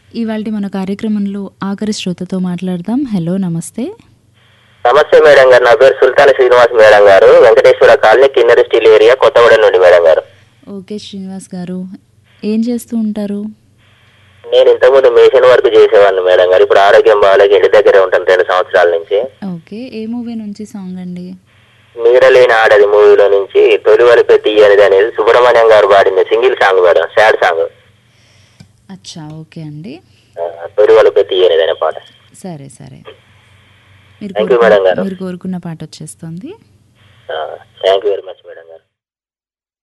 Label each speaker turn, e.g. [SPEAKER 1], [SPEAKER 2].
[SPEAKER 1] ఇవాళ మన కార్యక్రమంలో ఆఖరి శ్రోతతో మాట్లాడదాం హలో నమస్తే
[SPEAKER 2] నమస్తే మేడం గారు నా పేరు సుల్తాన్ శ్రీనివాస్ మేడం గారు Venkateswara colony Kinnera steel area Kothaguda నుండి మేడం గారు
[SPEAKER 1] ఓకే శ్రీనివాస్ గారు ఏం చేస్తూ ఉంటారు
[SPEAKER 2] నేను ఇంతకుముందు మేషన్ వర్క్ చేసేవాడిని మేడం గారు ఇప్పుడు ఆరోగ్యం బాగాలేక ఇంటి దగ్గరే ఉంటాను రెండు సంవత్సరాల నుంచి
[SPEAKER 1] ఓకే ఏ మూవీ నుంచి సాంగ్ అండి
[SPEAKER 2] మీరలేని ఆడది మూవీలో నుంచి తొలి వలిపే తీయనిది అనేది సుబ్రహ్మణ్యం గారు పాడింది single song madam sad song
[SPEAKER 1] అచ్చా ఓకే అండి
[SPEAKER 2] ఆ, తొలి వలిపే తీయనిది అనే పాట
[SPEAKER 1] సరే సరే మీరు
[SPEAKER 2] Thank you,
[SPEAKER 1] కోరుకున్న-
[SPEAKER 2] మేడం గారు.
[SPEAKER 1] మీరు కోరుకున్న పాట వచ్చేస్తుంది
[SPEAKER 2] థ్యాంక్ యూ వెరీ మచ్